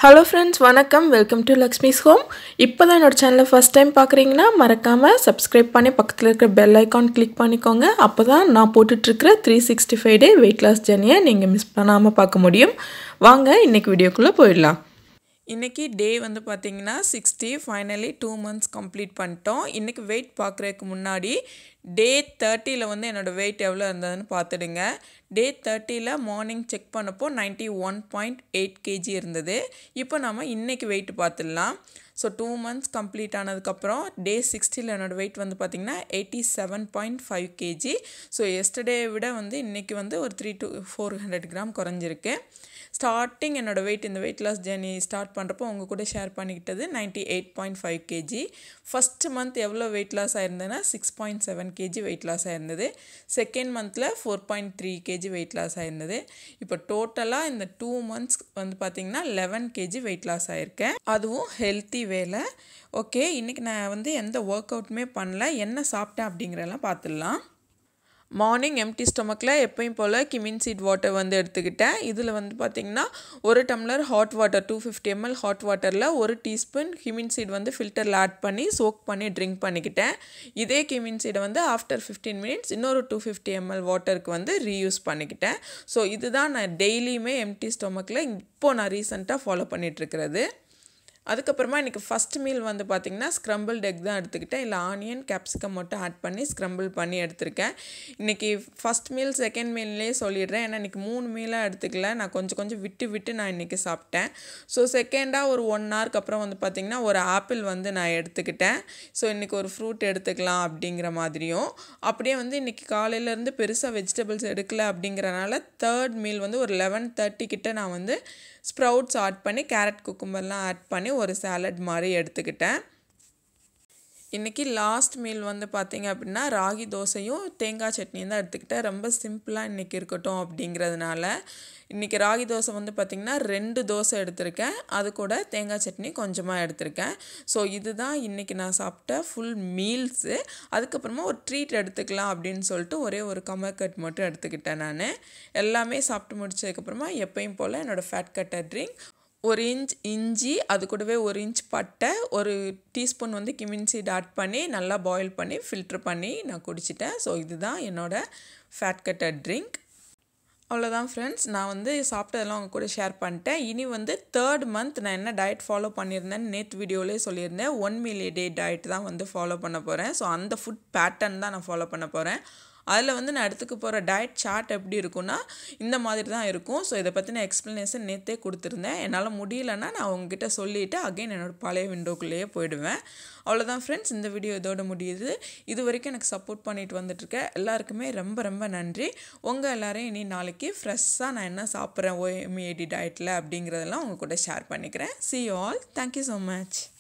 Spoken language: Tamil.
ஹலோ ஃப்ரெண்ட்ஸ் வணக்கம் வெல்கம் டு லக்ஷ்மிஸ் ஹோம் இப்போ தான் என்னோட சேனலை ஃபஸ்ட் டைம் பார்க்குறீங்கன்னா மறக்காமல் சப்ஸ்கிரைப் பண்ணி பக்கத்தில் இருக்கிற பெல் ஐக்கான் கிளிக் பண்ணிக்கோங்க அப்போ தான் நான் போட்டுட்ருக்கிற three sixty five day weight loss ஜர்னியை நீங்கள் மிஸ் பண்ணாமல் பார்க்க முடியும் வாங்க இன்றைக்கி வீடியோக்குள்ளே போயிடலாம் இன்றைக்கி டே வந்து பார்த்திங்கன்னா sixty finally two months complete பண்ணிட்டோம் இன்றைக்கி வெயிட் பார்க்குறதுக்கு முன்னாடி டே தேர்ட்டியில் வந்து என்னோடய வெயிட் எவ்வளோ இருந்ததுன்னு பார்த்துடுங்க டே தேர்ட்டியில் மார்னிங் செக் பண்ணப்போ ninety one point eight KG இருந்தது இப்போ நம்ம இன்றைக்கி வெயிட் பார்த்துடலாம் ஸோ டூ மந்த்ஸ் கம்ப்ளீட் ஆனதுக்கப்புறம் டே சிக்ஸ்டியில் என்னோடய வெயிட் வந்து பார்த்திங்கன்னா eighty seven point five KG so yesterday விட வந்து இன்றைக்கி வந்து ஒரு three to four hundred gram குறைஞ்சிருக்கு ஸ்டார்டிங் என்னோடய வெயிட் இந்த வெயிட் லாஸ் ஜேர்னி ஸ்டார்ட் பண்ணுறப்போ உங்கள் கூட ஷேர் பண்ணிக்கிட்டது ninety eight point five KG first month எவ்வளோ வெயிட் லாஸ் ஆயிருந்ததுன்னா six point seven KG weight loss ஆயிருந்தது செகண்ட் மந்தில் four point three KG weight loss ஆயிருந்தது இப்போ டோட்டலாக இந்த டூ மந்த்ஸ் வந்து பார்த்திங்கன்னா லெவன் கேஜி வெயிட் லாஸ் ஆயிருக்கேன் அதுவும் ஹெல்த்தி வேலை ஓகே இன்றைக்கி நான் வந்து எந்த ஒர்க் அவுட்டுமே பண்ணல என்ன சாப்பிட்டேன் அப்படிங்கிறதெல்லாம் பார்த்துடலாம் மார்னிங் எம்டி ஸ்டொமக்கில் எப்பயும் போல் கிமின் சீட் வாட்டர் வந்து எடுத்துக்கிட்டேன் இதில் வந்து பார்த்திங்கன்னா ஒரு tumbler hot water two fifty ML hot வாட்டரில் ஒரு டீஸ்பூன் கிமின் சீட் வந்து ஃபில்டரில் ஆட் பண்ணி சோக் பண்ணி ட்ரிங்க் பண்ணிக்கிட்டேன் இதே கிமின் சீடை வந்து ஆஃப்டர் ஃபிஃப்டீன் மினிட்ஸ் இன்னொரு டூ ஃபிஃப்டி எம்எல் வாட்டருக்கு வந்து ரீயூஸ் பண்ணிக்கிட்டேன் ஸோ இதுதான் நான் டெய்லியுமே எம்டி ஸ்டொமக்கில் இப்போது நான் ரீசெண்டாக ஃபாலோ பண்ணிகிட்ருக்கிறது அதுக்கப்புறமா இன்றைக்கி ஃபஸ்ட் மீல் வந்து பார்த்திங்கன்னா ஸ்க்ரம்பிள் எக் தான் எடுத்துக்கிட்டேன் இல்லை ஆனியன் கேப்சிகம் மட்டும் ஆட் பண்ணி ஸ்க்ரம்பிள் பண்ணி எடுத்திருக்கேன் இன்றைக்கி ஃபஸ்ட் மீல் செகண்ட் மீல்லே சொல்லிடுறேன் ஏன்னா இன்றைக்கி மூணு மீலாக எடுத்துக்கல நான் கொஞ்சம் கொஞ்சம் விட்டு விட்டு நான் இன்றைக்கி சாப்பிட்டேன் ஸோ செகண்டாக ஒரு ஒன் ஹவருக்கு அப்புறம் வந்து பார்த்திங்கன்னா ஒரு ஆப்பிள் வந்து நான் எடுத்துக்கிட்டேன் ஸோ இன்றைக்கி ஒரு ஃப்ரூட் எடுத்துக்கலாம் அப்படிங்கிற மாதிரியும் அப்படியே வந்து இன்றைக்கி காலையிலேருந்து பெருசாக வெஜிடபிள்ஸ் எடுக்கல அப்படிங்கிறனால தேர்ட் மீல் வந்து ஒரு லெவன் தேர்ட்டி கிட்ட நான் வந்து ஸ்ப்ரவுட்ஸ் ஆட் பண்ணி கேரட் குக்கும்பர்லாம் ஆட் பண்ணி ஒரு சாலட் மாதிரி எடுத்துக்கிட்டேன் இன்றைக்கி லாஸ்ட் மீல் வந்து பார்த்திங்க அப்படின்னா ராகி தோசையும் தேங்காய் சட்னியும் தான் எடுத்துக்கிட்டேன் ரொம்ப சிம்பிளாக இன்றைக்கி இருக்கட்டும் அப்படிங்கிறதுனால இன்றைக்கி ராகி தோசை வந்து பார்த்திங்கன்னா ரெண்டு தோசை எடுத்திருக்கேன் அது கூட தேங்காய் சட்னி கொஞ்சமாக எடுத்திருக்கேன் ஸோ இதுதான் இன்றைக்கி நான் சாப்பிட்ட ஃபுல் மீல்ஸு அதுக்கப்புறமா ஒரு ட்ரீட் எடுத்துக்கலாம் அப்படின்னு சொல்லிட்டு ஒரே ஒரு கமர் கட் மட்டும் எடுத்துக்கிட்டேன் நான் எல்லாமே சாப்பிட்டு முடிச்சதுக்கப்புறமா எப்பயும் போல் என்னோடய ஃபேட் கட்டர் ட்ரிங்க் ஒரு இன்ச் இஞ்சி அது கூடவே ஒரு இன்ச் பட்டை ஒரு டீஸ்பூன் வந்து கிமின் சீட் ஆட் பண்ணி நல்லா பாயில் பண்ணி ஃபில்ட்ரு பண்ணி நான் குடிச்சிட்டேன் ஸோ இதுதான் என்னோடய ஃபேட் கட்டர் ட்ரிங்க் அவ்வளோதான் ஃப்ரெண்ட்ஸ் நான் வந்து சாப்பிட்டதெல்லாம் உங்கள் கூட ஷேர் பண்ணிட்டேன் இனி வந்து தேர்ட் மந்த் நான் என்ன டயட் ஃபாலோ பண்ணியிருந்தேன்னு நேற்று வீடியோலேயே சொல்லியிருந்தேன் ஒன் மீல் டே டயட் தான் வந்து ஃபாலோ பண்ண போகிறேன் ஸோ அந்த ஃபுட் பேட்டர்ன் தான் நான் ஃபாலோ பண்ண போகிறேன் அதில் வந்து நான் எடுத்துக்க போகிற டயட் சார்ட் எப்படி இருக்குன்னா இந்த மாதிரி தான் இருக்கும் ஸோ இதை பற்றின எக்ஸ்ப்ளனேஷன் நேற்றே கொடுத்துருந்தேன் என்னால் முடியலன்னா நான் உங்ககிட்ட சொல்லிவிட்டு அகைன் என்னோடய பழைய விண்டோக்குள்ளேயே போயிடுவேன் அவ்வளோதான் ஃப்ரெண்ட்ஸ் இந்த வீடியோ இதோட முடியுது இது வரைக்கும் எனக்கு சப்போர்ட் பண்ணிட்டு வந்துட்டுருக்க எல்லாருக்குமே ரொம்ப ரொம்ப நன்றி உங்கள் எல்லோரையும் இனி நாளைக்கு ஃப்ரெஷ்ஷாக நான் என்ன சாப்பிட்றேன் ஓஎம்ஏடி டயட்டில் அப்படிங்கிறதெல்லாம் உங்கள் கூட ஷேர் பண்ணிக்கிறேன் see all thank you so much